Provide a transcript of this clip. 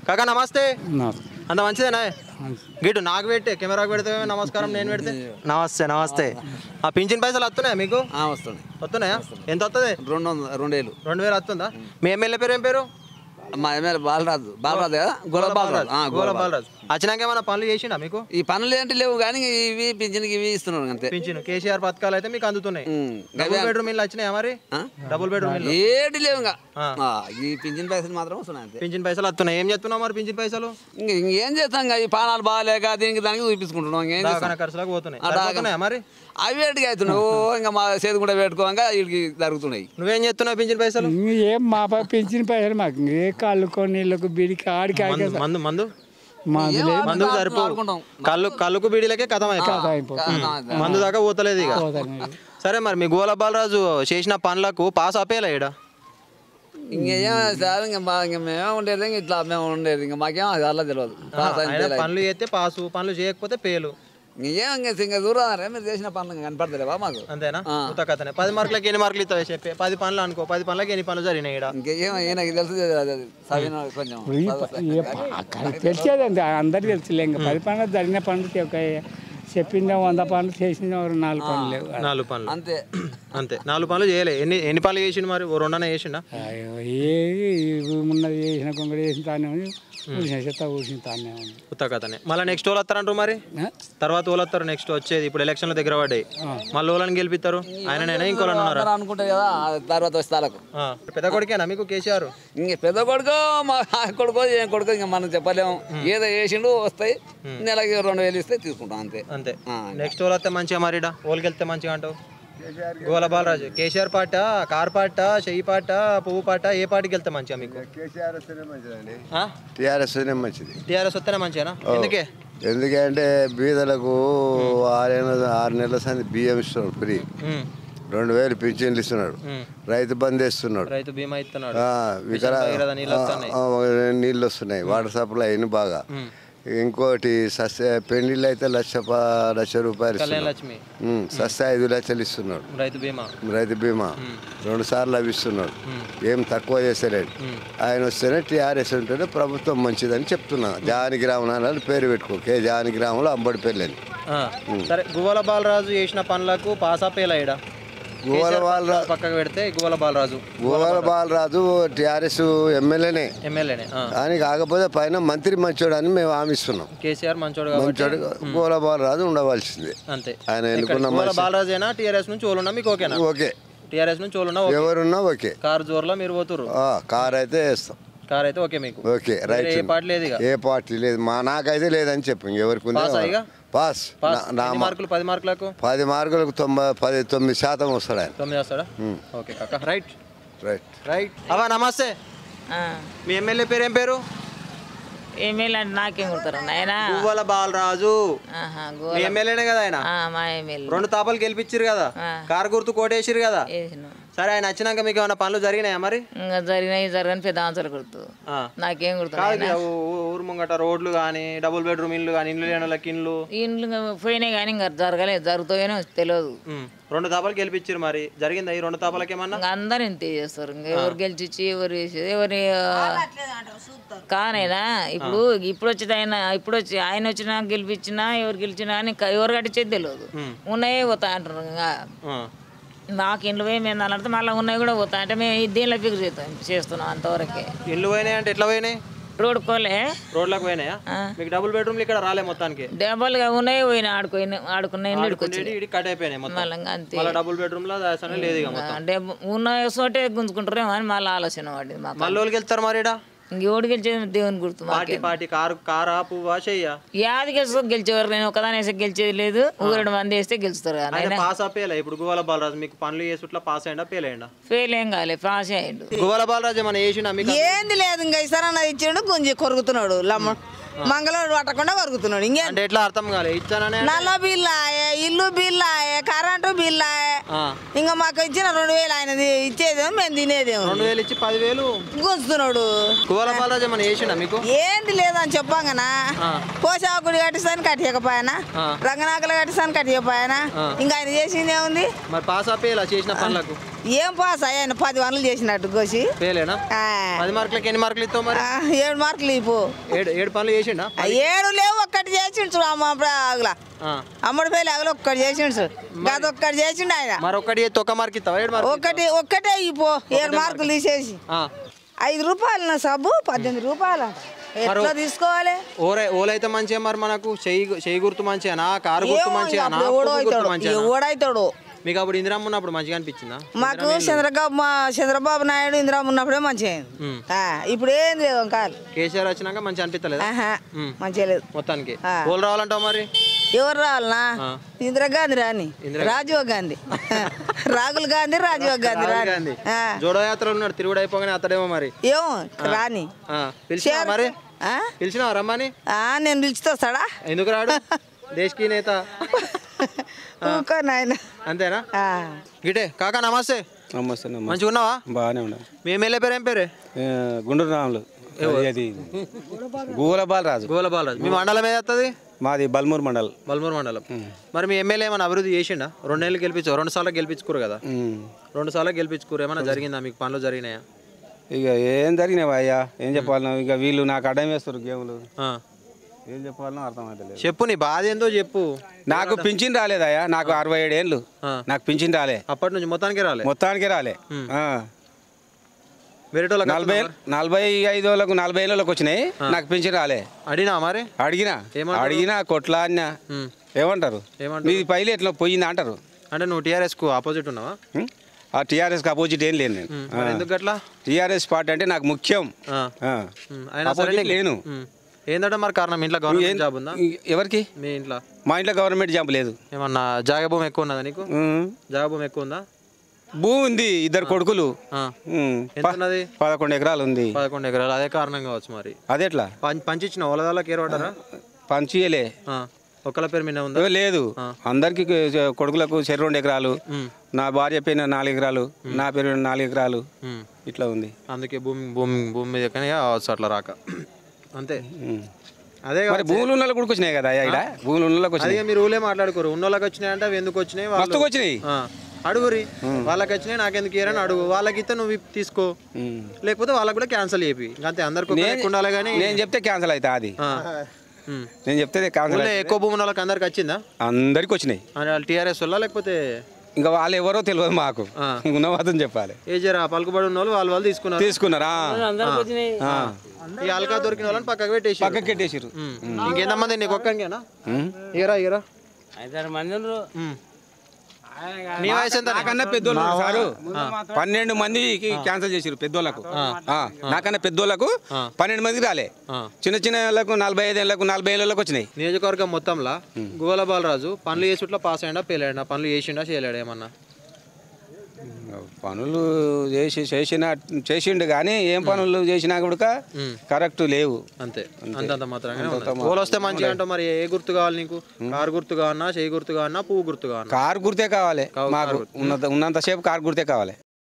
కాకా నమస్తే అంత మంచిదేనా గిటు నాకు పెట్టే కెమెరాకు పెడితే నమస్కారం నేను పెడితే నమస్తే నమస్తే ఆ పింఛన్ పైసలు వస్తున్నాయా మీకు వస్తుంది వస్తున్నాయా ఎంత వస్తుంది రెండు వందల రెండు వేలు రెండు వేలు వస్తుందా మీ ఎమ్మెల్యే పేరు ఏం పేరు మా ఎమ్మెల్యే బాలరాజు బాలరాజు కదా గోల బాలరాజు ఆ, గోల గోల బాలరాజు బాలరాజు వచ్చినాక ఏమైనా పనులు చేసిండా మీకు ఈ పనులు ఏంటి లేవు కానీ ఇవి పింఛన్కి ఇవి ఇస్తున్నారు అంతే పింఛన్ కేసీఆర్ పథకాలు అయితే మీకు అందుతున్నాయి ఉమ్, డబుల్ బెడ్రూమ్ ఇల్లు వచ్చినాయా మరి ఆ? డబుల్ బెడ్రూమ్ ఇల్లు ఏటి లేవు ఇంకా ఆ. ఆ, ఈ పింఛన్ పైసలు మాత్రం వస్తున్నాయి అంతే పింఛన్ పైసలు వస్తున్నాయి ఏం చెప్తున్నావు మరి పింఛన్ పైసలు ఇంక ఇంకేం చేస్తాం ఇంకా ఈ పానాలు బాగాలేక దీనికి దానికి చూపించుకుంటున్నాం ఇంకేం చేస్తాం దాకా ఖర్చులకు పోతున్నాయి ఆ, దాకా- సరిపోతున్నాయా మరి అవి వేటికి అవుతున్నాయి ఓ ఇంకా మా చేతి కూడా పెట్టుకోగా వీటికి జరుగుతున్నాయి నువ్వేం చేస్తున్నావు పింఛన్ పైసలు ఏం మా పై పెంచిన పైసలు మాకు ఏ కాళ్ళు నీళ్ళకు బీడికి ఆడికి ఆడికి మందు మందు మందు మందులు ఏం మందుకు సరిపో ఆడుకుంటాం. కళ్ళు కళ్ళుకు బీడీలకే కథం అయిపోయింది అయిపోతుంది మందు దాకా పోతలేదు ఇక సరే మరి మీ గోల బాలరాజు చేసిన పనులకు పాస్ ఆపేలా ఇడ ఇంకేం సార్ ఇంకా మా ఇంకా మేమే ఉండేది ఇంకా ఇట్లా మేము ఉండేది ఇంకా మాకేం అది అలా తెలియదు పాస్ అయింది ఆయన తెలియదు. పనులు చేస్తే పాసు పనులు చేయకపోతే పేలు ఇంకేం ఇంకా ఇంకా దూరం మీరు చేసిన పనులు ఇంకా కనపడతలేవా మాకు అంతేనా ఆ. ఉత్త కథనే పది మార్కులకి ఎన్ని మార్కులు ఇస్తావు చెప్పి పది పనులు అనుకో పది పనులకి ఎన్ని పనులు జరిగినాయి ఈడ ఇంకేం ఈయనకి తెలుసు అది చదివిన కొంచెం తెలిసేది అంతే అందరికి తెలుసులే ఇంకా పది పనులు జరిగిన పనులు ఒక చెప్పిందా వంద పనులు చేసిందా ఒక నాలుగు పనులు లేవు నాలుగు పనులు అంతే అంతే నాలుగు పనులు చేయలే ఎన్ని ఎన్ని పనులు చేసిండు మరి ఓ రెండనే చేసిండా అయ్యో, ఏ ఉన్నది చేసిన కొంగడి చేసిన తానే ఉంది ఊసిన చెత్త ఊసిన తానే ఉంది ఉత్త కథనే మళ్ళీ నెక్స్ట్ వాళ్ళు వస్తారంటారు మరి ఆ? తర్వాత వాళ్ళు వస్తారు నెక్స్ట్ వచ్చేది ఇప్పుడు ఎలక్షన్లు దగ్గర పడ్డాయి మళ్ళీ వాళ్ళని గెలిపిస్తారు ఆయననైనా ఇంకోళ్ళని ఉన్నారా అందరూ అనుకుంటారు కదా ఆ తర్వాత వస్తాలకు ఆ, పెద్ద కొడుకేనా మీకు కేసీఆర్ ఇంక పెద్ద కొడుకో మా కొడుకో ఏం కొడుకో ఇంకా మనం చెప్పలేము ఏదో వేసిండు వస్తాయి నెలకి రెండు వేలు ఇస్తే తీసుకుంటాం అంతే అంతే ఆ. నెక్స్ట్ వాళ్ళు వస్తే మంచిగా మరిడా వాళ్ళకి వెళ్తే మంచిగా అంటావు గోల బాలరాజు కేసీఆర్ పాట కార్ పాట చెయ్యి పాట పువ్వు పాట ఏ పాటకి వెళ్తే మంచిగా మీకు కేసీఆర్ వస్తేనే మంచిదండి ఆ? టీఆర్ఎస్ వస్తేనే మంచిది టీఆర్ఎస్ వస్తేనే మంచిగానా ఎందుకే ఎందుకంటే బీదలకు ఆరు ఆరు నెలల సంది బియ్యం ఇస్తున్నాడు ఫ్రీ ఉమ్, రెండు వేలు పింఛన్లు ఇస్తున్నాడు ఉమ్. రైతు బంద్ ఇస్తున్నాడు రైతు బీమా ఇస్తున్నాడు ఆ, వికలా భగీరథ నీళ్ళు వస్తున్నాయి. ఆ, ఆ, నీళ్ళు వస్తున్నాయి వాటర్ సప్లై అయిన బాగా ఉమ్. ఇంకోటి సస్య పెళ్లిళ్ళు అయితే లక్ష ప- లక్ష రూపాయలు కళ్యాణ ఇస్తున్నాడు లక్ష్మి ఉమ్, సస్య ఐదు లక్షలు ఇస్తున్నాడు రైతు బీమా రైతు బీమా రెండు సార్లు అవి ఇస్తున్నాడు ఏం తక్కువ చేస్తలేడు ఆయన వస్తేనే టీఆర్ఎస్ ఉంటేనే ప్రభుత్వం మంచిదని చెప్తున్నా జానకిరామన్ అని పేరు పెట్టుకో కే జానకిరాములు అంబడి పెళ్ళని ఆ, సరే గువ్వల బాలరాజు చేసిన పనులకు పాస్ ఆపేలా ఇడ గోవల బాలరా పక్కకు పెడితే గువ్వల బాలరాజు గోవల బాలరాజు టీఆర్ఎస్ ఎమ్మెల్యేనే ఎమ్మెల్యేనే ఆ. కానీ కాకపోతే పైన మంత్రి మంచోడు అని మేము హామీస్తున్నాం కేసీఆర్ మంచోడు కాబట్టి మంచోడు గోల బాలరాజు ఉండవలసిందే అంతే ఆయన ఎన్నుకున్న గువ్వల మనిషి బాలరాజేనా టీఆర్ఎస్ నుంచి ఓలున్నా మీకు ఓకేనా ఓకే టీఆర్ఎస్ నుంచి ఓలున్నా ఓకే. ఎవరున్నా ఓకే కారు జోరులో మీరు పోతుర్రు ఆ, కార్ అయితే వేస్తాం కార్ అయితే ఓకే మీకు ఓకే వేరే రైట్ ఏ పార్టీ లేదు ఇక ఏ పార్టీ లేదు మా నాకైతే లేదని చెప్పు ఇంకెవరికి ఉంది పాసా ఇక? పాస్ పాస్ నా- నా ఎన్ని మా- మార్కులు పది మార్కులకు పది మార్కులకు తొంభై పది తొమ్మిది శాతం వస్తాడు ఆయన తొమ్మిది వస్తాడా ఓకే కాక రైట్ రైట్ రైట్ అవా నమస్తే మీ ఎమ్మెల్యే పేరు ఏం పేరు ఎమ్మెల్యే అంటే నాకేం కొడతారు నాయనా గువ్వల బాలరాజు ఆహా, మీ గోల ఎమ్మెల్యేనే కదా ఆయన ఆ, మా ఎమ్మెల్యే రెండు తాపాలు గెలిపించారు కదా ఆ. కారు గుర్తు కోటేసిరు కదా వేసిన సరే ఆయన వచ్చినాక మీకు ఏమైనా పనులు జరిగినాయా మరి ఇంకా జరిగినాయి జరగని పెద్ద ఆన్సర్ కొడుతు ఆ. నాకేం కొడతారు కాదు ఇక ఊ- ఊ- ఊరు ముంగట రోడ్లు కానీ డబుల్ బెడ్రూమ్ ఇల్లు కానీ ఇల్లు లేని వాళ్ళకి ఇల్లు ఇండ్లు ఇంకా పోయినాయి కానీ ఇంకా జరగలేదు జరుగుతాయో తెలియదు ఉమ్. రెండు తాపాలు గెలిపించారు మరి జరిగిందా ఈ రెండు తాపాలకి ఏమన్నా ఇంకా అందరు ఇంతే చేస్తారు ఇంకా ఎవరు గెలిచిచ్చి ఎవరు చేసేది ఎవరి కానైనా ఇప్పుడు ఇప్పుడు వచ్చేది ఆయన ఇప్పుడు వచ్చి ఆయన వచ్చినా గెలిపించినా ఎవరు గెలిచినా అని క- ఎవరు కట్టించేది తెలియదు ఉన్నాయే పోతా అంటారు ఇంకా ఆ. మాకు ఇండ్లు పోయి మేము అన్నట్టు మళ్ళీ ఉన్నాయి కూడా పోతా అంటే మేము దీనిలో ఫిక్స్ చేస్తాం చేస్తున్నాం అంతవరకే ఇల్లు పోయినాయి అంటే ఎట్లా పోయినాయి రోడ్ కోలే రోడ్లకు పోయినాయా ఆ. మీకు డబుల్ బెడ్రూమ్లు ఇక్కడ రాలే మొత్తానికి డబ్బులుగా ఉన్నాయి పోయినా ఆడుకుని ఆడుకున్న ఇండ్లు ఇక్కడికి ఉండేది ఇడి కట్ అయిపోయినాయి మొత్తం మళ్ళీ ఇంకా అంతే మళ్ళీ డబుల్ బెడ్రూమ్ లో దాసనే లేదు ఇక మొత్తం అంటే ఉన్న చోటే గుంజుకుంటారేమో అని మళ్ళీ ఆలోచన పడింది మాకు మళ్ళీ వాళ్ళకి వెళ్తారు మరి ఈడ ఇంకెవడు గెలిచేది దేవుని గుర్తు పార్టీ మాకే పార్టీ కారు కారా పువ్వా చెయ్యా యాది గెలుస్తూ గెలిచేవారు నేను ఒకదాని వేస్తే గెలిచేది లేదు ఊరెడు మంది వేస్తే గెలుస్తారు కానీ ఆయన పాస్ అప్పేలా ఇప్పుడు గువ్వల బాలరాజు మీకు పనులు చేసుట్లా పాస్ అయ్యిందా ఫెయిల్ అయ్యిందా ఫెయిల్ ఏం కాలే పాస్ అయ్యిండు గువ్వల బాలరాజు ఏమన్నా చేసిండా మీకు ఏంది లేదు ఇంకా ఇస్తానన్న ఇచ్చిండు గుంజి కొరుకుతున్నాడు లమ్మ మంగళవాడు పట్టకుండా కొరుకుతున్నాడు ఇంకేం అంటే ఎట్లా అర్థం కాలే ఇచ్చాననే నల్ల బిల్ ఆయే ఇల్లు బిల్ ఆయే కరెంటు బిల్ ఆయే ఆ. ఇంకా మాకు ఇచ్చిన రెండు వేలు ఆయనది ఇచ్చేదేమో మేము తినేదేమో రెండు వేలు ఇచ్చి పదివేలు గుంజుతున్నాడు గువ్వల బాలరాజు ఏమన్నా చేసిండా మీకు ఏంది లేదని చెప్పంగనా పోషాకుడి కట్టిస్తాను కట్టియకపోయానా రంగనాకలు కట్టిస్తాను కట్టియకపోయానా ఇంకా ఆయన చేసింది ఏముంది మరి పాస్ అప్పేలా చేసిన పనులకు ఏం పాస్ ఆయన పది పనులు చేసినట్టు కోసి ఫెయిలేనా ఆ, పది మార్కులకి ఎన్ని మార్కులు ఇస్తావు మరి ఆ, ఏడు మార్కులు ఇప్పు ఏడు ఏడు పనులు చేసిండా ఆ, ఏడు లేవు ఒక్కటి చేసిండు చూడు అమ్మ ఆగుల ఆ. అమ్మడి పేరు ఆగుల ఒక్కటి చేసిండు చూడు గది ఒక్కటి చేసిండు ఆయన మరి ఒక్కటి చేస్తే ఒక మార్క్ ఇస్తావా ఏడు మార్కులు ఒక్కటి ఒక్కటే ఇపో ఏడు మార్కులు తీసేసి ఆ. ఐదు రూపాయలు నా సబ్బు పద్దెనిమిది రూపాయలు ఎట్లా తీసుకోవాలి ఓరే ఓలైతే మంచిగా మరి మనకు చెయ్యి చెయ్యి గుర్తు మంచిగానా కారు గుర్తు ఏమో మంచిగానా అప్పుడు ఎవడో పువ్వు గుర్తు అవుతాడు మంచిగానా ఎవడైతాడు మీకు అప్పుడు ఇందిరమ్మ ఉన్నప్పుడు మంచిగా అనిపించిందా మాకు చంద్రబాబు మా చంద్రబాబు నాయుడు ఇందిరామ ఉన్నప్పుడే మంచిగా అయింది ఉమ్. ఆ, ఇప్పుడు ఏంది లేదు వంకాయలు కేసీఆర్ వచ్చినాక మంచిగా అనిపించలేదా ఆహా ఉమ్. మంచిగా లేదు మొత్తానికి ఆ. ఓలు రావాలంటావు మరి ఎవరు రావాలనా ఆ. ఇందిరాగాంధీ రాని రాజీవ్ గాంధీ రాహుల్ గాంధీ రాజీవ్ గాంధీ రాహుల్ రాని గాంధీ ఆ. జోడో యాత్రలు ఉన్నాడు తిరుగుడు అయిపోగానే అతడేమో మరి ఏమో రాని ఆ, పిలిచినా షేర్- మరి ఆ? పిలిచినా రమ్మని ఆ, నేను పిలుచుతా సడా ఎందుకు రాడు దేశకి నేత ఊకో నాయన అంతేనా ఆ. గిటే కాకా నమస్తే నమస్తే నమస్తే మంచిగా ఉన్నావా బాగానే ఉన్నాం మీ ఎమ్మెల్యే పేరు ఏం పేరే ఏ, గుండూరు రాములు అది గూల బాలరాజు గోల బాలరాజు మీ మండలం ఏది వస్తుంది మాది బల్మూరు మండల్ బల్మూరు మండలం మరి మీ ఎమ్మెల్యే ఏమైనా అభివృద్ధి చేసిండా రెండేళ్ళు గెలిపించావు రెండు సార్లు గెలిపించుకోరు కదా ఉమ్. రెండు సార్లు గెలిపించుకోరు ఏమైనా జరిగిందా మీకు పనులు జరిగినాయా ఇక ఏం జరిగినావు అయ్యా ఏం చెప్పాలనో ఇక వీళ్ళు నాకు అడ్డం వేస్తారు గేములు ఆ. ఏం చెప్పాలనో అర్థం అవుతలేదు చెప్పు నీ బాధ ఏందో చెప్పు నాకు పింఛన్ రాలేదయ్యా నాకు అరవై ఏడు ఏళ్ళు ఆ. నాకు పింఛన్ రాలే అప్పటి నుంచి మొత్తానికి రాలే మొత్తానికి రాలే ఆ. వేరేటోళ్ళకి నలభై నలభై ఐదు వాళ్ళకు నలభై ఏళ్ళకి వచ్చినాయి నాకు పింఛన్ రాలే అడినా మరి అడిగినా ఏమంటారు? అడిగినా కొట్లా అన్నా ఉమ్. ఏమంటారు ఏమంటారు? మీది పైలు ఎట్లా పోయిందా అంటారు అంటే నువ్వు టీఆర్ఎస్ కు ఆపోజిట్ ఉన్నావా ఉం? ఆ టీఆర్ఎస్కి అపోజిట్ ఏం లేను నేను ఉమ్. మరి ఎందుకు అట్లా టీఆర్ఎస్ పార్టీ అంటే నాకు ముఖ్యం ఆ. ఆ. ఉమ్. అయినా సరే Opposite నీకు- లేను ఉమ్. ఏందంటే మరి కారణం ఇంట్లో గవర్నమెంట్ జాబ్ ఉందా ఎవరికి మీ ఇంట్లో మా ఇంట్లో గవర్నమెంట్ జాబ్ లేదు ఏమన్నా జాగ భూమి ఎక్కువ ఉన్నదా నీకు ఉం. జాగ భూమి ఎక్కువ ఉందా భూమి ఉంది ఇద్దరు కొడుకులు ఆ. ఉం. ఎంత ప- ఉన్నది పదకొండు ఎకరాలు ఉంది పదకొండు ఎకరాలు అదే కారణం కావచ్చు మరి అదెట్లా పం- పంచిచ్చిన వాళ్ళకి ఏరవటారా పంచియలే ఒక్కల పేరు మీద ఉందా లేదు అందరికి కొడుకులకు చెరు రెండు ఎకరాలు ఉమ్. నా భార్య పేరు నాలుగు ఎకరాలు నా పేరు మీద నాలుగు ఎకరాలు ఉమ్. ఇట్లా ఉంది అందుకే భూమి భూమి భూమి మీద కానీ కావచ్చు అట్లా రాక అంతే ఉం. అదే మరి భూములు ఉన్న వాళ్ళకి కూడా వచ్చినాయి కదా ఇక్కడ భూములు ఉన్న వాళ్ళకి వచ్చినాయి అదే మీరు ఊళ్ళే మాట్లాడుకోరు ఉన్న వాళ్ళకి వచ్చినాయి అంటే అవి ఎందుకు వచ్చినాయి వాళ్ళు- మస్తుకు వచ్చినాయి ఆ, అడుగురి వాళ్ళకి వచ్చినాయి నాకెందుకు ఇయ్యరని అడుగు వాళ్ళకి ఇస్తే నువ్వు ఇప్పి తీసుకో ఉం. లేకపోతే వాళ్ళకి కూడా క్యాన్సిల్ చేపి అంతే అందరికి ఒక లెక్క ఉండాలి కానీ నేను చెప్తే క్యాన్సిల్ అవుతా అది ఆ. ఉమ్. నేను చెప్తే క్యాన్సిల్ ఊళ్ళో ఎక్కువ భూమి ఉన్న వాళ్ళకి అందరికి వచ్చిందా అందరికి వచ్చినాయి అని వాళ్ళు టీఆర్ఎస్ వల్ల లేకపోతే ఇంకా వాళ్ళు ఎవరో తెలియదు మాకు ఆ. ఉన్నవాదం చెప్పాలి ఏ జరా పలుకుబడి ఉన్న వాళ్ళు వాళ్ళు వాళ్ళు తీసుకున్నారు తీసుకున్నారా ఆ. ఈ అల్కా దొరికిన వాళ్ళని పక్కకు పెట్టేసి పక్కకి పెట్టేసిరు ఇంకెంతమంది నీకు ఒక్కనికేనా ఉం. ఇయరా ఇయరా ఐదారు మంది ఉన్నారు. నీ వయసు ఎంత నాకన్నా పెద్దోళ్ళు సారు పన్నెండు మందికి క్యాన్సిల్ చేసిరు పెద్దోళ్ళకు ఆ, నాకన్నా పెద్దోళ్ళకు పన్నెండు మందికి రాలే ఆ. చిన్న చిన్న వాళ్ళకు నలభై ఐదు ఏళ్ళకు నలభై ఏళ్ళకి వచ్చినాయి నియోజకవర్గం మొత్తంలో గోల బాలరాజు పనులు చేసుట్లా పాస్ అయ్యిండా పేలాడా పనులు చేసిండా చేయలేడా ఏమన్నా పనులు చేసి చేసిన చేసిండు కానీ ఏం పనులు చేసినా కూడా కరెక్ట్ లేవు అంతే అంతంత మాత్రంగానే ఉన్నది. పూలు వస్తే మంచిగా అంటావు మరి ఏ గుర్తు కావాలి నీకు కారు గుర్తు కావన్నా చేయి గుర్తు కావన్నా పువ్వు గుర్తు కావన్నా కారు గుర్తే కావాలి మాకు ఉన్నంత ఉన్నంతసేపు కారు గుర్తే కావాలి